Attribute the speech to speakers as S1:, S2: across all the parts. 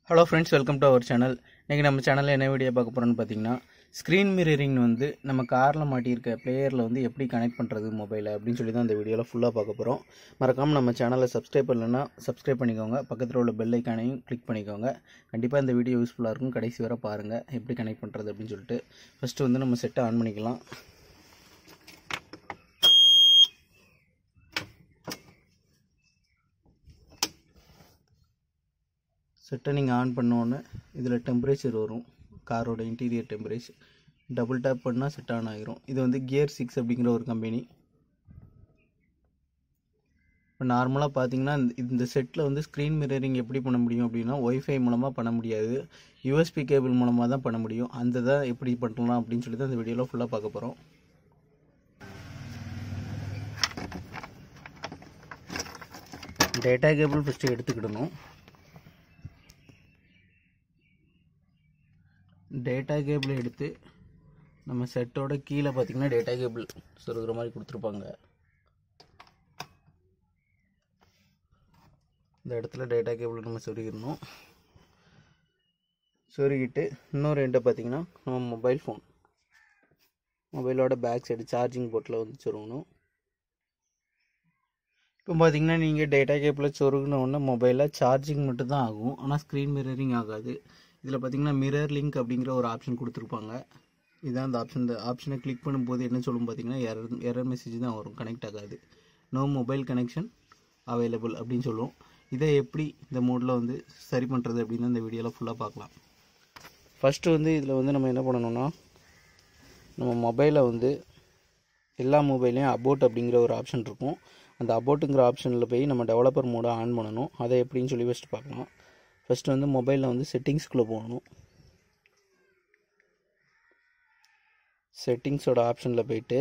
S1: hello friends welcome to our channel இன்றைக்கி நம்ம சேனலில் என்ன வீடியோ பார்க்க போகிறோன்னு பார்த்தீங்கன்னா ஸ்க்ரீன் மிரரிங் வந்து நம்ம காரில் மாட்டியிருக்க பிளேயரில் வந்து எப்படி கனெக்ட் பண்ணுறது மொபைலை அப்படின்னு சொல்லி தான் இந்த வீடியோவில் ஃபுல்லாக பார்க்க போகிறோம் மறக்காமல் நம்ம சேனலை சப்ஸ்கிரைப் பண்ணலன்னா சப்ஸ்கிரைப் பண்ணிக்கோங்க பக்கத்தில் உள்ள பெல் ஐக்கானையும் கிளிக் பண்ணிக்கோங்க கண்டிப்பாக இந்த வீடியோ யூஸ்ஃபுல்லாக இருக்கும் கடைசி வரை பாருங்கள் எப்படி கனெக்ட் பண்ணுறது அப்படின்னு சொல்லிட்டு ஃபஸ்ட்டு வந்து நம்ம செட்டை ஆன் பண்ணிக்கலாம் செட்டை நீங்கள் ஆன் பண்ணோன்னே இதில் டெம்பரேச்சர் வரும் காரோட இன்டீரியர் டெம்பரேச்சர் டபுள் டேப் பண்ணால் செட் ஆன் ஆகிரும் இது வந்து கியர் சிக்ஸ் அப்படிங்கிற ஒரு கம்பெனி இப்போ நார்மலாக பார்த்தீங்கன்னா இந்த- இந்த செட்டில் வந்து ஸ்க்ரீன் மிரரிங் எப்படி பண்ண முடியும் அப்படின்னா ஒய்ஃபை மூலமாக பண்ண முடியாது யூஎஸ்பி கேபிள் மூலமாக தான் பண்ண முடியும் அந்த தான் எப்படி பண்ணலாம் அப்படின்னு சொல்லி தான் இந்த வீடியோவில் ஃபுல்லாக பார்க்க போகிறோம் டேட்டா கேபிள் ஃபஸ்ட்டு எடுத்துக்கிடணும் டேட்டா கேபிள் எடுத்து நம்ம செட்டோட கீழே பார்த்தீங்கன்னா டேட்டா கேபிள் சொருகிற மாதிரி கொடுத்துருப்பாங்க இந்த இடத்துல டேட்டா கேபிள் நம்ம சொருகிடணும் சொருகிட்டு இன்னொரு எண்டை பார்த்தீங்கன்னா நம்ம மொபைல் ஃபோன் மொபைலோட பேக் சைடு சார்ஜிங் போர்ட்டில் வந்து சொருகணும் இப்போ பார்த்தீங்கன்னா நீங்கள் டேட்டா கேபிளில் சொருகின உடனே மொபைலில் சார்ஜிங் மட்டும் தான் ஆகும் ஆனால் ஸ்க்ரீன் மிரரிங் ஆகாது இதில் பார்த்தீங்கன்னா மிரர் லிங்க் அப்படிங்கிற ஒரு ஆப்ஷன் கொடுத்துருப்பாங்க இதான் அந்த ஆப்ஷன் இந்த ஆப்ஷனை கிளிக் பண்ணும்போது என்ன சொல்லும் பார்த்தீங்கன்னா எரர் எரர் மெசேஜ் தான் வரும் கனெக்ட் ஆகாது நோ மொபைல் கனெக்ஷன் அவைலபிள் அப்படின்னு சொல்லும் இதை எப்படி இந்த மோடில் வந்து சரி பண்ணுறது அப்படின்னு இந்த வீடியோவில் ஃபுல்லாக பார்க்கலாம் ஃபஸ்ட்டு வந்து இதில் வந்து நம்ம என்ன பண்ணணும்னா நம்ம மொபைலை வந்து எல்லா மொபைல்லையும் அபோட் அப்படிங்கிற ஒரு ஆப்ஷன் இருக்கும் அந்த அபோட்டுங்கிற ஆப்ஷனில் போய் நம்ம டெவலப்பர் மோடை ஆன் பண்ணணும் அதை எப்படின்னு சொல்லி ஃபஸ்ட்டு பார்க்கலாம் ஃபஸ்ட்டு வந்து மொபைலில் வந்து செட்டிங்ஸ்குள்ளே போகணும் செட்டிங்ஸோட ஆப்ஷனில் போயிட்டு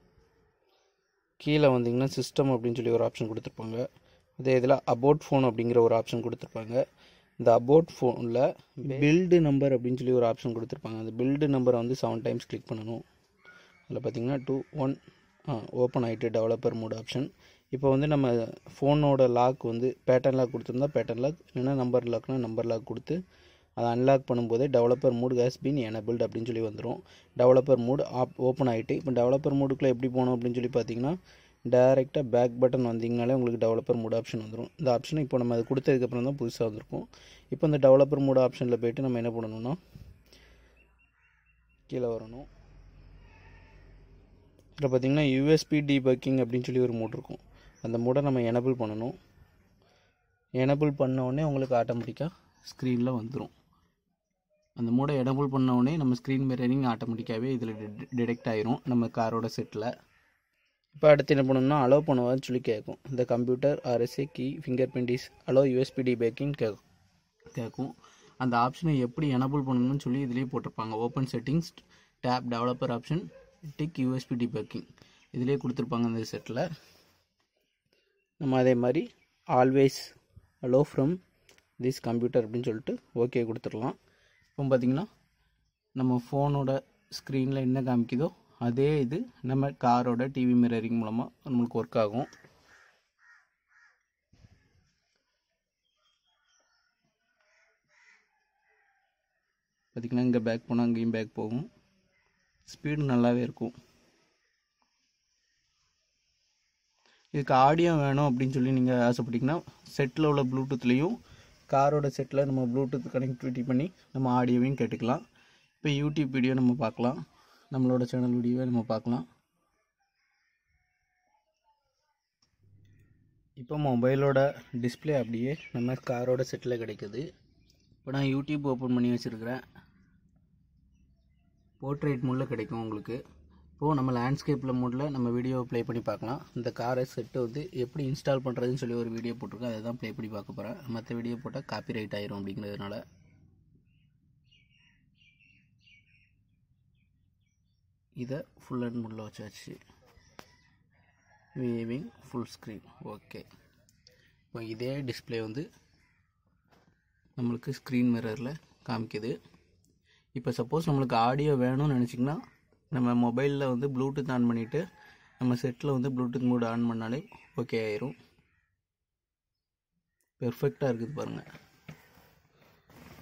S1: கீழே வந்தீங்கன்னா சிஸ்டம் அப்படின்னு சொல்லி ஒரு ஆப்ஷன் கொடுத்துருப்பாங்க அதே இதில் அபோட் ஃபோன் அப்படிங்கிற ஒரு ஆப்ஷன் கொடுத்துருப்பாங்க இந்த அபோட் ஃபோனில் பில்டு நம்பர் அப்படின்னு சொல்லி ஒரு ஆப்ஷன் கொடுத்துருப்பாங்க அந்த பில்டு நம்பரை வந்து செவன் டைம்ஸ் கிளிக் பண்ணணும் அதில் பார்த்தீங்கன்னா டூ ஒன் ஓப்பன் ஆகிட்டு டெவலப்பர் மோட் ஆப்ஷன் இப்போ வந்து நம்ம ஃபோனோட லாக் வந்து பேட்டர்ன் லாக் கொடுத்துருந்தா பேட்டர்ன் லாக் இல்லைன்னா நம்பர் லாக்னா நம்பர் லாக் கொடுத்து அதை அன்லாக் பண்ணும்போதே developer mode has been enabled அப்படின்னு சொல்லி வந்துடும் டெவலப்பர் மூட் ஆப் ஓப்பன் ஆகிட்டு இப்போ டெவலப்பர் மூடுக்குள்ளே எப்படி போகணும் அப்படின்னு சொல்லி பார்த்தீங்கன்னா டேரெக்டாக பேக் பட்டன் வந்தீங்கனாலே உங்களுக்கு டெவலப்பர் மூட் ஆப்ஷன் வந்துடும் இந்த ஆப்ஷன் இப்போ நம்ம அது கொடுத்ததுக்கப்புறம் தான் புதுசாக வந்திருக்கும் இப்போ இந்த டெவலப்பர் மூட் ஆப்ஷனில் போயிட்டு நம்ம என்ன பண்ணணும்னா கீழே வரணும் இதில் பார்த்தீங்கன்னா யூஎஸ்பி டீபக்கிங் அப்படின்னு சொல்லி ஒரு மோட் இருக்கும் அந்த மோடை நம்ம எனபிள் பண்ணணும் எனபிள் பண்ண உடனே உங்களுக்கு ஆட்டோமேட்டிக்காக ஸ்க்ரீனில் வந்துடும் அந்த மோடை எனபிள் பண்ண உடனே நம்ம ஸ்க்ரீன் மிரரிங் ஆட்டோமேட்டிக்காகவே இதில் டிடெக்ட் ஆயிரும் நம்ம காரோட செட்டில் இப்போ அடுத்து என்ன பண்ணணும்னா அலோவ் பண்ணுவான்னு சொல்லி கேட்கும் இந்த computer RSA key fingerprint is allow USB debugging கேட்கும் கேட்கும் அந்த ஆப்ஷனை எப்படி எனபிள் பண்ணணும்னு சொல்லி இதுலேயே போட்டிருப்பாங்க open settings tab developer option tick USB debugging இதுலேயே கொடுத்துருப்பாங்க இந்த செட்டில் நம்ம அதே மாதிரி always allow from this computer அப்படின்னு சொல்லிட்டு ஓகே கொடுத்துடலாம் இப்போ பார்த்தீங்கன்னா நம்ம ஃபோனோட ஸ்க்ரீனில் என்ன காமிக்குதோ அதே இது நம்ம காரோட டிவி மிரரிங் மூலமாக நம்மளுக்கு ஒர்க் ஆகும் பார்த்திங்கன்னா இங்கே பேக் போனால் அங்கேயும் பேக் போகும் ஸ்பீடு நல்லாவே இருக்கும் இதுக்கு ஆடியோ வேணும் அப்படின்னு சொல்லி நீங்கள் ஆசைப்பட்டீங்கன்னா செட்டில் உள்ள ப்ளூடூத்லேயும் காரோட செட்டில் நம்ம ப்ளூடூத் கனெக்டிவிட்டி பண்ணி நம்ம ஆடியோவையும் கேட்டுக்கலாம் இப்போ யூடியூப் வீடியோ நம்ம பார்க்கலாம் நம்மளோட சேனல் வீடியோவை நம்ம பார்க்கலாம் இப்போ மொபைலோட டிஸ்ப்ளே அப்படியே நம்ம காரோட செட்டில் கிடைக்குது இப்போ நான் யூடியூப் ஓப்பன் பண்ணி வச்சுருக்கிறேன் போர்ட்ரேட் மோடில் கிடைக்கும் உங்களுக்கு இப்போது நம்ம லேண்ட்ஸ்கேப்பில் மோடில் நம்ம வீடியோவை ப்ளே பண்ணி பார்க்கலாம் இந்த காரை செட்டு வந்து எப்படி இன்ஸ்டால் பண்ணுறதுன்னு சொல்லி ஒரு வீடியோ போட்டிருக்கேன் அதை தான் ப்ளே பண்ணி பார்க்க போகிறேன் மற்ற வீடியோ போட்டால் காப்பி ரைட் ஆயிரும் அப்படிங்கிறதுனால இதை ஃபுல் அண்ட் முள்ள வச்சாச்சு வீவிங் ஃபுல் ஸ்க்ரீன் ஓகே இப்போ இதே டிஸ்ப்ளே வந்து நம்மளுக்கு ஸ்க்ரீன் மிரரில் காமிக்குது இப்போ சப்போஸ் நம்மளுக்கு ஆடியோ வேணும்னு நினச்சிங்கன்னா நம்ம மொபைலில் வந்து ப்ளூடூத் ஆன் பண்ணிவிட்டு நம்ம செட்டில் வந்து ப்ளூடூத் மோட் ஆன் பண்ணாலே ஓகே ஆயிரும் பெர்ஃபெக்டாக இருக்குது பாருங்கள்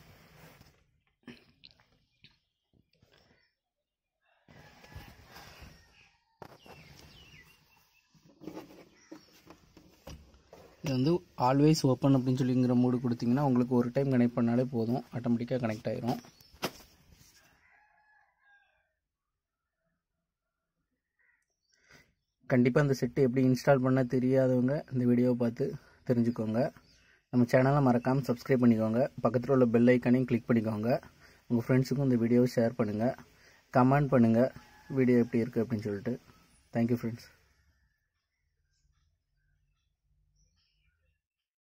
S1: இது வந்து ஆல்வேஸ் ஓப்பன் அப்படின்னு சொல்லிங்கிற மூடு கொடுத்தீங்கன்னா உங்களுக்கு ஒரு டைம் கனெக்ட் பண்ணாலே போதும் ஆட்டோமேட்டிக்காக கனெக்ட் ஆயிரும் கண்டிப்பாக இந்த செட்டு எப்படி இன்ஸ்டால் பண்ண தெரியாதவங்க இந்த வீடியோவை பார்த்து தெரிஞ்சுக்கோங்க நம்ம சேனலை மறக்காமல் சப்ஸ்கிரைப் பண்ணிக்கோங்க பக்கத்தில் உள்ள பெல் ஐக்கானையும் கிளிக் பண்ணிக்கோங்க உங்கள் ஃப்ரெண்ட்ஸுக்கும் இந்த வீடியோவை ஷேர் பண்ணுங்கள் கமெண்ட் பண்ணுங்கள் வீடியோ எப்படி இருக்குது அப்படின்னு சொல்லிட்டு தேங்க்யூ ஃப்ரெண்ட்ஸ்